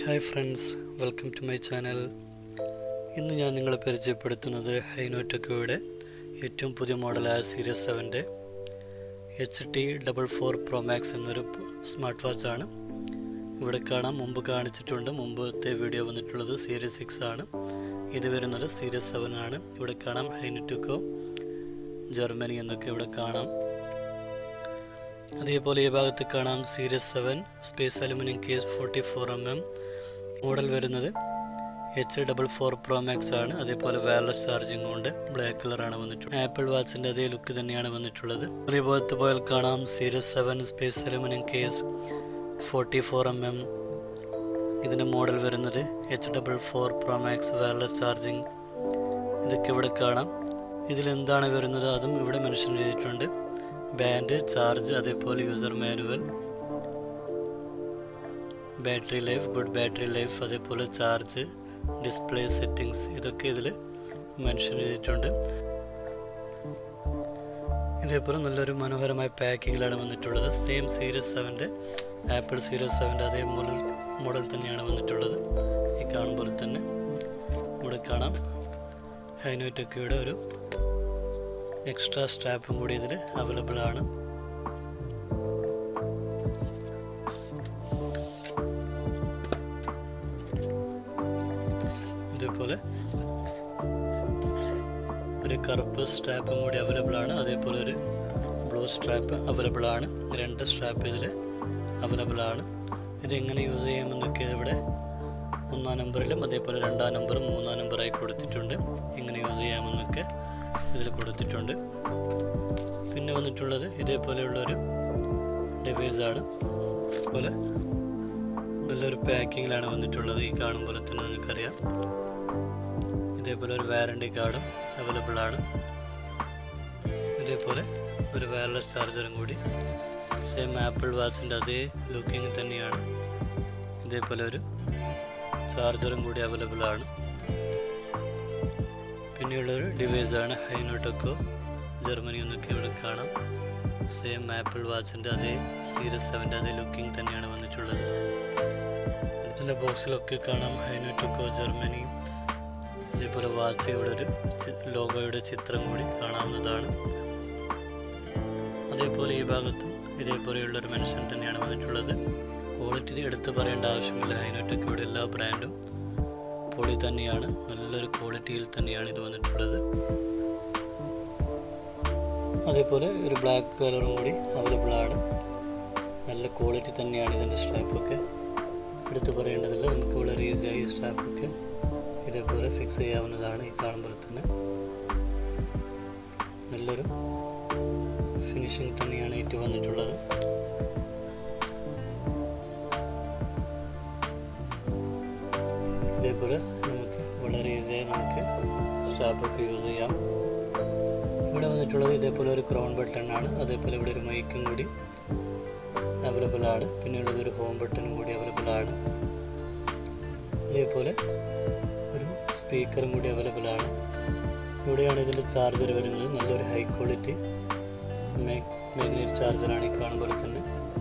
hi friends welcome to my channel ഇന്ന് ഞാൻ നിങ്ങളെ പരിചയപ്പെടുത്തുന്നത് ഹൈനോറ്റക്കോയുടെ ഏറ്റവും പുതിയ മോഡലായ സീരീസ് സെവൻ്റെ H T double four pro max എന്നൊരു സ്മാർട്ട് വാച്ചാണ് ഇവിടെ കാണാം മുമ്പ് കാണിച്ചിട്ടുണ്ട് മുമ്പത്തെ വീഡിയോ വന്നിട്ടുള്ളത് സീരീസ് സിക്സ് ആണ് ഇത് വരുന്നത് സീരീസ് സെവൻ ആണ് ഇവിടെ കാണാം ഹൈനോറ്റക്കോ ജർമ്മനി എന്നൊക്കെ ഇവിടെ കാണാം അതേപോലെ ഈ ഭാഗത്ത് കാണാം series seven space aluminium case forty four M M model വരുന്നത് H double four pro max ആണ് അതേപോലെ വയർലെസ് ചാർജിങ് കൊണ്ട് ബ്ലാക്ക് കളറാണ് വന്നിട്ടുള്ളത് ആപ്പിൾ വാച്ചിൻ്റെ അതേ ലുക്ക് തന്നെയാണ് വന്നിട്ടുള്ളത് അതേപോലത്തെ പോയാൽ കാണാം series seven space aluminium case forty four M M ഇതിൻ്റെ മോഡൽ വരുന്നത് H double four pro max wireless charging ഇതൊക്കെ ഇവിടെ കാണാം ഇതിലെന്താണ് വരുന്നത് അതും ഇവിടെ മെൻഷൻ ചെയ്തിട്ടുണ്ട് ബാൻഡ് ചാർജ് അതേപോലെ user manual battery life good battery life അതേപോലെ ചാർജ് ഡിസ്പ്ലേ സെറ്റിങ്സ് ഇതൊക്കെ ഇതിൽ മെൻഷൻ ചെയ്തിട്ടുണ്ട് ഇതേപോലെ നല്ലൊരു മനോഹരമായ പാക്കിങ്ങിലാണ് വന്നിട്ടുള്ളത് സെയിം സീരീസ് സെവൻ്റെ ആപ്പിൾ സീരീസ് സെവൻ്റെ അതേ മോഡൽ മോഡൽ തന്നെയാണ് വന്നിട്ടുള്ളത് ഈ കാണുമ്പോൾ തന്നെ ഇവിടെ കാണാം ഹൈനോറ്റൊക്കെയുടെ ഒരു എക്സ്ട്രാ സ്ട്രാപ്പും കൂടി ഇതിൽ അവൈലബിൾ ആണ് ഇതേപോലെ ഒരു കറുപ്പ് സ്ട്രാപ്പും കൂടി അവൈലബിൾ ആണ് അതേപോലെ ഒരു ബ്ലൂ സ്ട്രാപ്പ് അവൈലബിൾ ആണ് രണ്ട് സ്ട്രാപ്പ് ഇതിൽ അവൈലബിൾ ആണ് ഇതെങ്ങനെ യൂസ് ചെയ്യാമെന്നൊക്കെ ഇവിടെ ഒന്നാം നമ്പറിലും അതേപോലെ രണ്ടാം നമ്പറും മൂന്നാം നമ്പറായി കൊടുത്തിട്ടുണ്ട് എങ്ങനെ യൂസ് ചെയ്യാമെന്നൊക്കെ ഇതിൽ കൊടുത്തിട്ടുണ്ട് പിന്നെ വന്നിട്ടുള്ളത് ഇതേപോലെയുള്ളൊരു ഡിവൈസാണ് അതുപോലെ നല്ലൊരു പാക്കിങ്ങിലാണ് വന്നിട്ടുള്ളത് ഈ കാണുമ്പോൾ തന്നെ നിങ്ങൾക്കറിയാം ഇതേപോലെ ഒരു വാറണ്ടി കാർഡും അവൈലബിൾ ആണ് ഇതേപോലെ ഒരു വയർലെസ് ചാർജറും കൂടി സെയിം ആപ്പിൾ വാച്ചിൻ്റെ അതേ ലുക്കിങ് തന്നെയാണ് ഇതേപോലെ ഒരു ചാർജറും കൂടി അവൈലബിൾ ആണ് പിന്നെയുള്ളൊരു ഡിവൈസാണ് ഹൈനോട്ടൊക്കോ ജർമ്മനി എന്നൊക്കെ ഇവിടെ കാണാം സെയിം ആപ്പിൾ വാച്ചിൻ്റെ അതേ സീരീസ് സെവൻ്റെ അതേ ലുക്കിംഗ് തന്നെയാണ് വന്നിട്ടുള്ളത് ഇതിൻ്റെ ബോക്സിലൊക്കെ കാണാം ഹൈനോട്ടൊക്കോ ജർമ്മനി അതേപോലെ വാച്ച് ഇവിടെ ഒരു ലോഗോയുടെ ചിത്രം കൂടി കാണാവുന്നതാണ് അതേപോലെ ഈ ഭാഗത്തും ഇതേപോലെയുള്ളൊരു മെൻഷൻ തന്നെയാണ് വന്നിട്ടുള്ളത് ക്വാളിറ്റി എടുത്ത് പറയേണ്ട ആവശ്യമില്ല ഹൈനോട്ടൊക്കോയുടെ എല്ലാ ബ്രാൻഡും പൊളി തന്നെയാണ് നല്ലൊരു ക്വാളിറ്റിയിൽ തന്നെയാണ് ഇത് വന്നിട്ടുള്ളത് അതേപോലെ ഒരു ബ്ലാക്ക് കളറും കൂടി അവൈലബിൾ ആണ് നല്ല ക്വാളിറ്റി തന്നെയാണ് ഇതിൻ്റെ സ്ട്രാപ്പൊക്കെ എടുത്തു പറയേണ്ടതില്ല നമുക്ക് വളരെ ഈസിയായി സ്ട്രാപ്പൊക്കെ ഇതേപോലെ ഫിക്സ് ചെയ്യാവുന്നതാണ് ഈ കാണുമ്പോൾ തന്നെ നല്ലൊരു ഫിനിഷിങ് തന്നെയാണ് ഇത് വന്നിട്ടുള്ളത് ഇതേപോലെ നമുക്ക് വളരെ ഈസിയായി നമുക്ക് സ്ട്രാപ്പൊക്കെ യൂസ് ചെയ്യാം ഇവിടെ വന്നിട്ടുള്ളത് ഇതേപോലെ ഒരു ക്രൗൺ ബട്ടൺ ആണ് അതേപോലെ ഇവിടെ ഒരു മൈക്കും കൂടി അവൈലബിൾ ആണ് പിന്നെയുള്ളത് ഒരു ഹോം ബട്ടണും കൂടി അവൈലബിൾ ആണ് അതേപോലെ ഒരു സ്പീക്കറും കൂടി അവൈലബിൾ ആണ് ഇവിടെയാണ് ഇതിൻ്റെ ചാർജർ വരുന്നത് നല്ലൊരു ഹൈ ക്വാളിറ്റി മാഗ്നറ്റ് ചാർജറാണ് ഈ കാണുമ്പോൾ തന്നെ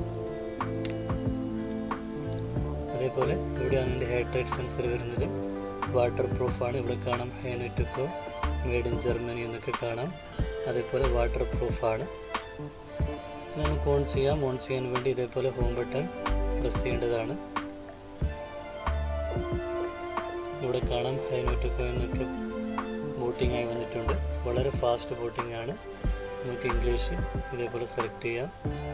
അതേപോലെ ഇവിടെയാണ് ഇതിൻ്റെ ഹെഡ് ടൈറ്റ് സെൻസർ വരുന്നത് വാട്ടർ പ്രൂഫാണ് ഇവിടെ കാണാം ഹൈനറ്റുക്കോ മെയ്ഡ് ഇൻ ജർമ്മനി എന്നൊക്കെ കാണാം അതേപോലെ വാട്ടർ പ്രൂഫാണ് നമുക്ക് ഓൺ ചെയ്യാം ഓൺ ചെയ്യാൻ വേണ്ടി ഇതേപോലെ ഹോം ബട്ടൺ പ്രസ് ചെയ്യേണ്ടതാണ് ഇവിടെ കാണാം ഹൈനോട്ടൊക്കെ എന്നൊക്കെ ബൂട്ടിംഗ് ആയി വന്നിട്ടുണ്ട് വളരെ ഫാസ്റ്റ് ബൂട്ടിംഗ് ആണ് നമുക്ക് ഇംഗ്ലീഷ് ഇതേപോലെ സെലക്ട് ചെയ്യാം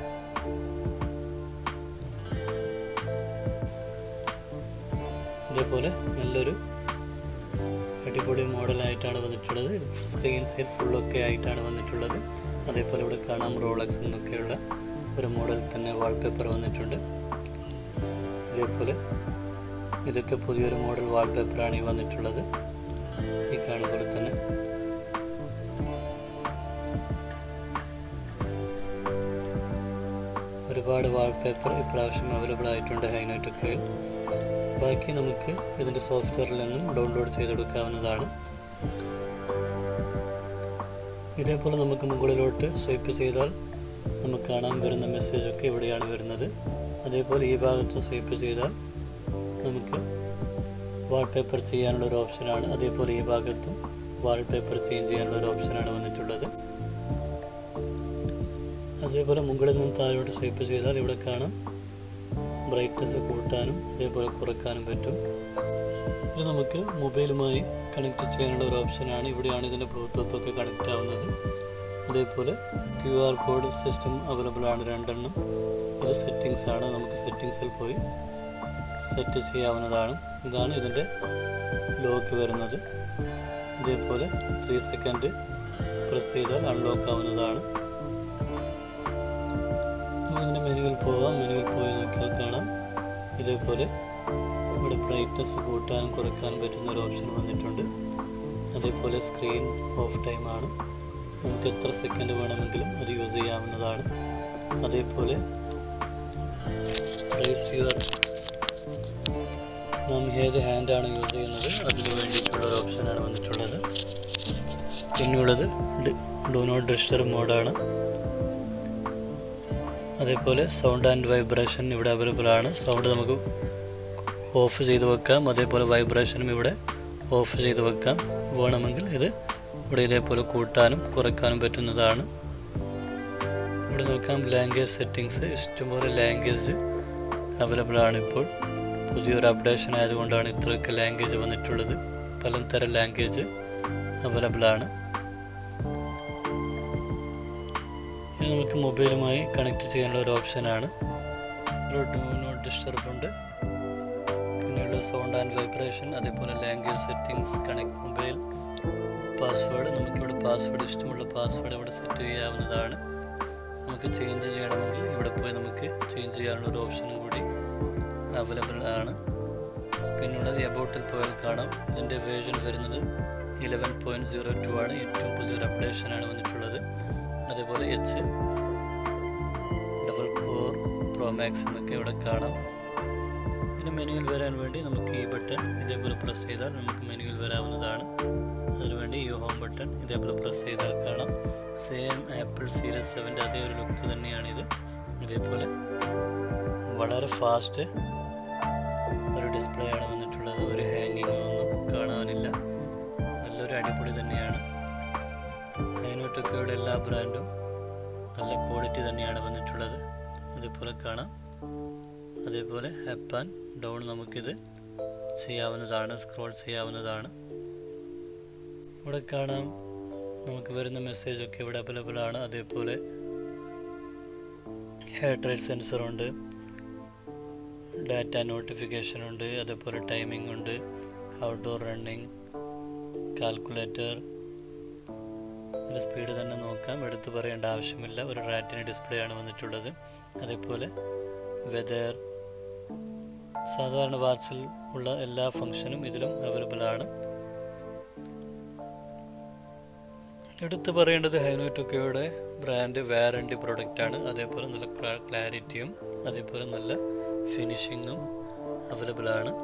ഇതേപോലെ നല്ലൊരു അടിപൊളി മോഡലായിട്ടാണ് വന്നിട്ടുള്ളത് സ്ക്രീൻ സൈഡ് ഫുള്ളൊക്കെ ആയിട്ടാണ് വന്നിട്ടുള്ളത് അതേപോലെ ഇവിടെ കാണാം റോളക്സ് എന്നൊക്കെയുള്ള ഒരു മോഡൽ തന്നെ വാൾപേപ്പർ വന്നിട്ടുണ്ട് ഇതേപോലെ ഇതൊക്കെ പുതിയൊരു മോഡൽ വാൾപേപ്പറാണ് ഈ വന്നിട്ടുള്ളത് ഈ കാണുമ്പോൾ തന്നെ ഒരുപാട് വാൾപേപ്പർ ഇപ്രാവശ്യം അവൈലബിൾ ആയിട്ടുണ്ട് ഹൈനോട്ടൊക്കെയിൽ ബാക്കി നമുക്ക് ഇതിൻ്റെ സോഫ്റ്റ്വെയറിൽ നിന്നും ഡൗൺലോഡ് ചെയ്തെടുക്കാവുന്നതാണ് ഇതേപോലെ നമുക്ക് മുകളിലോട്ട് സ്വൈപ്പ് ചെയ്താൽ നമുക്ക് കാണാൻ വരുന്ന മെസ്സേജൊക്കെ ഇവിടെയാണ് വരുന്നത് അതേപോലെ ഈ ഭാഗത്ത് സ്വൈപ്പ് ചെയ്താൽ നമുക്ക് വാൾപേപ്പർ ചെയ്യാനുള്ള ഒരു ഓപ്ഷനാണ് അതേപോലെ ഈ ഭാഗത്തും വാൾപേപ്പർ ചേഞ്ച് ചെയ്യാനുള്ള ഒരു ഓപ്ഷനാണ് വന്നിട്ടുള്ളത് അതേപോലെ മുകളിൽ നിന്ന് താഴോട്ട് സ്വൈപ്പ് ചെയ്താൽ ഇവിടെ കാണാം ബ്രൈറ്റ്നസ് കൂട്ടാനും അതേപോലെ കുറക്കാനും പറ്റും ഇത് നമുക്ക് മൊബൈലുമായി കണക്ട് ചെയ്യാനുള്ള ഒരു ഓപ്ഷനാണ് ഇവിടെയാണ് ഇതിൻ്റെ ബ്ലൂടൂത്ത് ഒക്കെ കണക്റ്റ് ആവുന്നത് അതേപോലെ Q R code system available ആണ് രണ്ടെണ്ണം ഇത് സെറ്റിങ്സ് ആണ് നമുക്ക് സെറ്റിങ്സിൽ പോയി സെറ്റ് ചെയ്യാവുന്നതാണ് ഇതാണ് ഇതിൻ്റെ ലോക്ക് വരുന്നത് ഇതേപോലെ ത്രീ സെക്കൻഡ് പ്രസ് ചെയ്താൽ അൺലോക്ക് ആവുന്നതാണ് ഇതിൻ്റെ മെനുവിൽ പോവാം മെനുവിൽ പോയി നോക്കിയാൽ കാണാം ഇതേപോലെ ഇവിടെ ബ്രൈറ്റ്നസ് കൂട്ടാനും കുറയ്ക്കാനും പറ്റുന്ന ഒരു ഓപ്ഷൻ വന്നിട്ടുണ്ട് അതേപോലെ സ്ക്രീൻ ഓഫ് ടൈം ആണ് നമുക്ക് എത്ര സെക്കൻഡ് വേണമെങ്കിലും അത് യൂസ് ചെയ്യാവുന്നതാണ് അതേപോലെ പ്രൈസ് യുവർ നാം ഏത് ഹാൻഡാണ് യൂസ് ചെയ്യുന്നത് അതിന് വേണ്ടിയിട്ടുള്ള ഒരു ഓപ്ഷനാണ് വന്നിട്ടുള്ളത് പിന്നെയുള്ളത് ഡു നോട്ട് ഡിസ്റ്റർബ് മോഡാണ് അതേപോലെ സൗണ്ട് ആൻഡ് വൈബ്രേഷൻ ഇവിടെ അവൈലബിൾ ആണ് സൗണ്ട് നമുക്ക് ഓഫ് ചെയ്ത് വെക്കാം അതേപോലെ വൈബ്രേഷനും ഇവിടെ ഓഫ് ചെയ്ത് വെക്കാം വേണമെങ്കിൽ ഇത് ഇവിടെ ഇതേപോലെ കൂട്ടാനും കുറയ്ക്കാനും പറ്റുന്നതാണ് ഇവിടെ നോക്കാം ലാംഗ്വേജ് സെറ്റിങ്സ് ഇഷ്ടംപോലെ ലാംഗ്വേജ് അവൈലബിൾ ആണ് ഇപ്പോൾ പുതിയൊരു അപ്ഡേഷൻ ആയതുകൊണ്ടാണ് ഇത്രയൊക്കെ ലാംഗ്വേജ് വന്നിട്ടുള്ളത് പലതരം ലാംഗ്വേജ് അവൈലബിൾ ആണ് ഇത് നമുക്ക് മൊബൈലുമായി കണക്ട് ചെയ്യാനുള്ള ഒരു ഓപ്ഷനാണ് ഡു നോട്ട് ഡിസ്റ്റർബ് ഉണ്ട് പിന്നെയുള്ള സൗണ്ട് ആൻഡ് വൈബ്രേഷൻ അതേപോലെ language settings connect mobile password നമുക്കിവിടെ പാസ്വേഡ് ഇഷ്ടമുള്ള പാസ്വേഡ് ഇവിടെ സെറ്റ് ചെയ്യാവുന്നതാണ് നമുക്ക് ചേഞ്ച് ചെയ്യണമെങ്കിൽ ഇവിടെ പോയി നമുക്ക് ചേഞ്ച് ചെയ്യാനുള്ള ഒരു ഓപ്ഷനും കൂടി അവൈലബിൾ ആണ് പിന്നുള്ളത് എബൌട്ടിൽ പോയാൽ കാണാം ഇതിൻ്റെ വേർഷൻ വരുന്നത് ഇലവൻ പോയിൻറ്റ് സീറോ ടു ആണ് ഏറ്റവും പുതിയൊരു അപ്ഡേഷനാണ് വന്നിട്ടുള്ളത് അതേപോലെ H double four pro max എന്നൊക്കെ ഇവിടെ കാണാം പിന്നെ മെനുവിൽ വരാൻ വേണ്ടി നമുക്ക് ഈ ബട്ടൺ ഇതേപോലെ പ്രസ് ചെയ്താൽ നമുക്ക് മെനുവിൽ വരാവുന്നതാണ് അതിനുവേണ്ടി ഈ ഹോം ബട്ടൺ ഇതേപോലെ പ്രസ് ചെയ്താൽ കാണാം സെയിം ആപ്പിൾ സീരീസ് സെവൻ്റെ അതേ ഒരു ലുക്ക് തന്നെയാണിത് ഇതേപോലെ വളരെ ഫാസ്റ്റ് ഒരു ഡിസ്പ്ലേ ആണ് വന്നിട്ടുള്ളത് ഒരു ഹാങ്ങിങ് ഒന്നും കാണാനില്ല നല്ലൊരു അടിപൊളി തന്നെയാണ് അതിനോട്ടൊക്കെയുടെ എല്ലാ ബ്രാൻഡും നല്ല ക്വാളിറ്റി തന്നെയാണ് വന്നിട്ടുള്ളത് അതേപോലെ കാണാം അതേപോലെ അപ്പ് ആൻഡ് ഡൗൺ നമുക്കിത് ചെയ്യാവുന്നതാണ് സ്ക്രോൾ ചെയ്യാവുന്നതാണ് ഇവിടെ കാണാം നമുക്ക് വരുന്ന മെസ്സേജൊക്കെ ഇവിടെ അവൈലബിൾ ആണ് അതേപോലെ ഹെയർ റേറ്റ് സെൻസറുണ്ട് ഡാറ്റ നോട്ടിഫിക്കേഷൻ ഉണ്ട് അതേപോലെ ടൈമിംഗ് ഉണ്ട് ഔട്ട്ഡോർ റണ്ണിങ് കാൽക്കുലേറ്റർ ഇതിൻ്റെ സ്പീഡ് തന്നെ നോക്കാം എടുത്തു പറയേണ്ട ആവശ്യമില്ല ഒരു റാറ്റിന് ഡിസ്പ്ലേ ആണ് വന്നിട്ടുള്ളത് അതേപോലെ വെതർ സാധാരണ വാച്ചിൽ ഉള്ള എല്ലാ ഫങ്ഷനും ഇതിലും അവൈലബിൾ ആണ് എടുത്തു പറയേണ്ടത് ഹൈനോറ്റൊക്കെയുടെ ബ്രാൻഡ് വാറണ്ടി പ്രൊഡക്റ്റാണ് അതേപോലെ നല്ല ക്ലാരിറ്റിയും അതേപോലെ നല്ല ഫിനിഷിങ്ങും അവൈലബിൾ ആണ്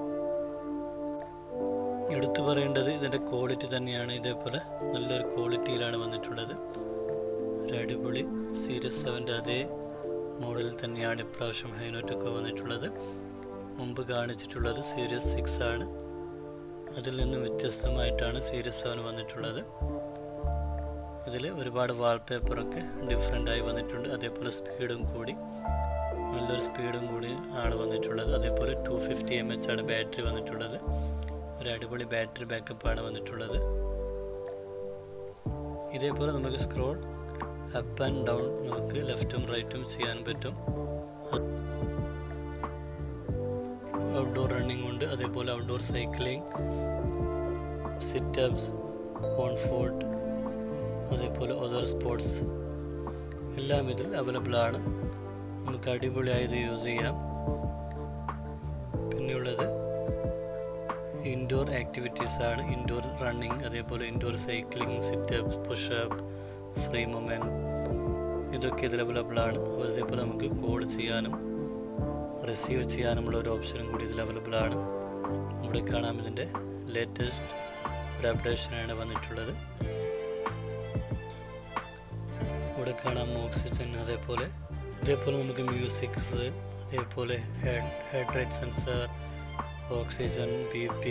എടുത്തു പറയേണ്ടത് ഇതിൻ്റെ ക്വാളിറ്റി തന്നെയാണ് ഇതേപോലെ നല്ലൊരു ക്വാളിറ്റിയിലാണ് വന്നിട്ടുള്ളത് ഒരു അടിപൊളി സീരീസ് സെവൻ്റെ അതേ മോഡലിൽ തന്നെയാണ് ഇപ്രാവശ്യം ഹൈനോറ്റൊക്കെ വന്നിട്ടുള്ളത് മുമ്പ് കാണിച്ചിട്ടുള്ളത് സീരീസ് സിക്സ് ആണ് അതിൽ നിന്നും വ്യത്യസ്തമായിട്ടാണ് സീരീസ് സെവൻ വന്നിട്ടുള്ളത് ഇതിൽ ഒരുപാട് വാൾപേപ്പറൊക്കെ ഡിഫറെൻ്റ് ആയി വന്നിട്ടുണ്ട് അതേപോലെ സ്പീഡും കൂടി നല്ലൊരു സ്പീഡും കൂടി ആണ് വന്നിട്ടുള്ളത് അതേപോലെ ടു ഫിഫ്റ്റി എം എച്ച് ആണ് ബാറ്ററി വന്നിട്ടുള്ളത് ഒരു അടിപൊളി ബാറ്ററി ബാക്കപ്പാണ് വന്നിട്ടുള്ളത് ഇതേപോലെ നമുക്ക് സ്ക്രോൾ അപ്പ് ആൻഡ് ഡൗൺ നമുക്ക് ലെഫ്റ്റും റൈറ്റും ചെയ്യാൻ പറ്റും ഔട്ട്ഡോർ റണ്ണിംഗ് ഉണ്ട് അതേപോലെ outdoor cycling situps on foot അതേപോലെ അതർ സ്പോർട്സ് എല്ലാം ഇതിൽ അവൈലബിൾ ആണ് നമുക്ക് അടിപൊളിയായി ഇത് യൂസ് ചെയ്യാം പിന്നെയുള്ളത് ഇൻഡോർ ആക്ടിവിറ്റീസ് ആണ് ഇൻഡോർ റണ്ണിങ് അതേപോലെ indoor cycling situps pushup free moment ഇതൊക്കെ ഇതിൽ അവൈലബിൾ ആണ് അതേപോലെ നമുക്ക് കോൾ ചെയ്യാനും റിസീവ് ചെയ്യാനുമുള്ള ഒരു ഓപ്ഷനും കൂടി ഇതിൽ അവൈലബിൾ ആണ് ഇവിടെ കാണാം ഇതിൻ്റെ ലേറ്റസ്റ്റ് ഒരു അപ്ഡേഷനാണ് വന്നിട്ടുള്ളത് ഇവിടെ കാണാം ഓക്സിജൻ അതേപോലെ അതേപോലെ നമുക്ക് മ്യൂസിക്സ് അതേപോലെ heart heart rate sensor oxygen B P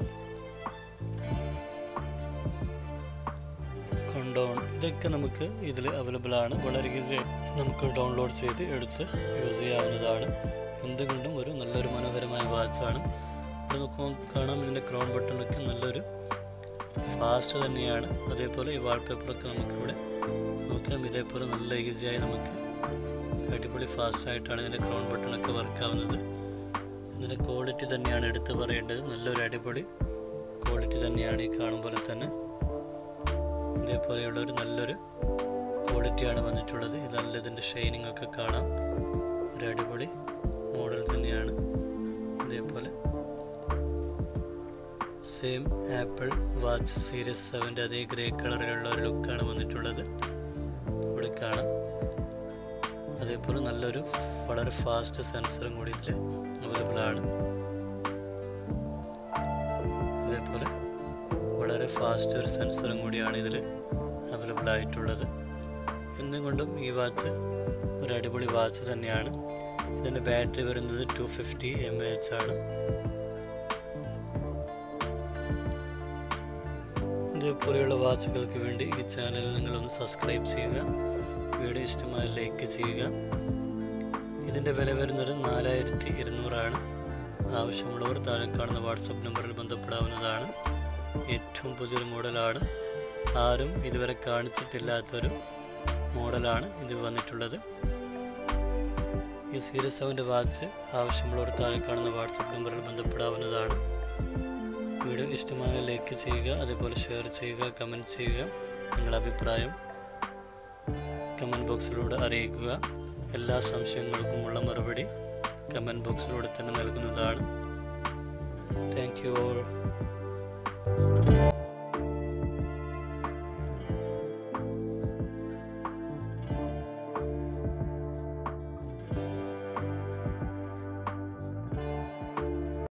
കൊണ്ടോൺ ഇതൊക്കെ നമുക്ക് ഇതിൽ അവൈലബിൾ ആണ് വളരെ ഈസി നമുക്ക് ഡൗൺലോഡ് ചെയ്ത് എടുത്ത് യൂസ് ചെയ്യാവുന്നതാണ് എന്തുകൊണ്ടും ഒരു നല്ലൊരു മനോഹരമായ വാച്ചാണ് ഇത് നോക്കുമ്പോൾ കാണാം ഇതിൻ്റെ ക്രൗൺ ബട്ടണൊക്കെ നല്ലൊരു ഫാസ്റ്റ് തന്നെയാണ് അതേപോലെ ഈ വാൾപേപ്പറൊക്കെ നമുക്കിവിടെ നോക്കാം ഇതേപോലെ നല്ല ഈസിയായി നമുക്ക് അടിപൊളി ഫാസ്റ്റ് ആയിട്ടാണ് ഇതിൻ്റെ ക്രൗൺ ബട്ടണൊക്കെ വർക്ക് ആവുന്നത് ഇതിൻ്റെ ക്വാളിറ്റി തന്നെയാണ് എടുത്തു പറയേണ്ടത് നല്ലൊരു അടിപൊളി ക്വാളിറ്റി തന്നെയാണ് ഈ കാണുമ്പോൾ തന്നെ ഇതേപോലെയുള്ള ഒരു നല്ലൊരു ക്വാളിറ്റിയാണ് വന്നിട്ടുള്ളത് ഇത് നല്ല ഇതിൻ്റെ ഷൈനിങ് ഒക്കെ കാണാം ഒരു അടിപൊളി മോഡൽ തന്നെയാണ് ഇതേപോലെ സെയിം ആപ്പിൾ വാച്ച് സീരീസ് സെവൻ്റെ അതേ ഗ്രേ കളറിലുള്ള ഒരു ലുക്കാണ് വന്നിട്ടുള്ളത് ഇവിടെ കാണാം അതേപോലെ നല്ലൊരു വളരെ ഫാസ്റ്റ് സെൻസറും കൂടി ഇതിൽ അവൈലബിൾ ആണ് അതേപോലെ വളരെ ഫാസ്റ്റ് ഒരു സെൻസറും കൂടിയാണ് ഇതിൽ അവൈലബിൾ ആയിട്ടുള്ളത് എന്തുകൊണ്ടും ഈ വാച്ച് ഒരു അടിപൊളി വാച്ച് തന്നെയാണ് ഇതിൻ്റെ ബാറ്ററി വരുന്നത് ടു ഫിഫ്റ്റി എം എച്ച് ആണ് ഇതേപോലെയുള്ള വാച്ചുകൾക്ക് വേണ്ടി ഈ ചാനൽ നിങ്ങളൊന്ന് സബ്സ്ക്രൈബ് ചെയ്യുക വീഡിയോ ഇഷ്ടമായ ലൈക്ക് ചെയ്യുക ഇതിൻ്റെ വില വരുന്നത് നാലായിരത്തി ഇരുന്നൂറാണ് ആവശ്യമുള്ളവർ താഴെ കാണുന്ന വാട്സപ്പ് നമ്പറിൽ ബന്ധപ്പെടാവുന്നതാണ് ഏറ്റവും പുതിയൊരു മോഡലാണ് ആരും ഇതുവരെ കാണിച്ചിട്ടില്ലാത്തൊരു മോഡലാണ് ഇത് വന്നിട്ടുള്ളത് ഈ സീരീസ് സെവൻ്റെ വാച്ച് ആവശ്യമുള്ളവർ താഴെ കാണുന്ന വാട്സപ്പ് നമ്പറിൽ ബന്ധപ്പെടാവുന്നതാണ് വീഡിയോ ഇഷ്ടമായ ലൈക്ക് ചെയ്യുക അതേപോലെ ഷെയർ ചെയ്യുക കമൻറ്റ് ചെയ്യുക നിങ്ങളുടെ അഭിപ്രായം കമൻറ്റ് ബോക്സിലൂടെ അറിയിക്കുക എല്ലാ സംശയങ്ങൾക്കുമുള്ള മറുപടി കമൻറ്റ് ബോക്സിലൂടെ തന്നെ നൽകുന്നതാണ് താങ്ക് യു ഓൾ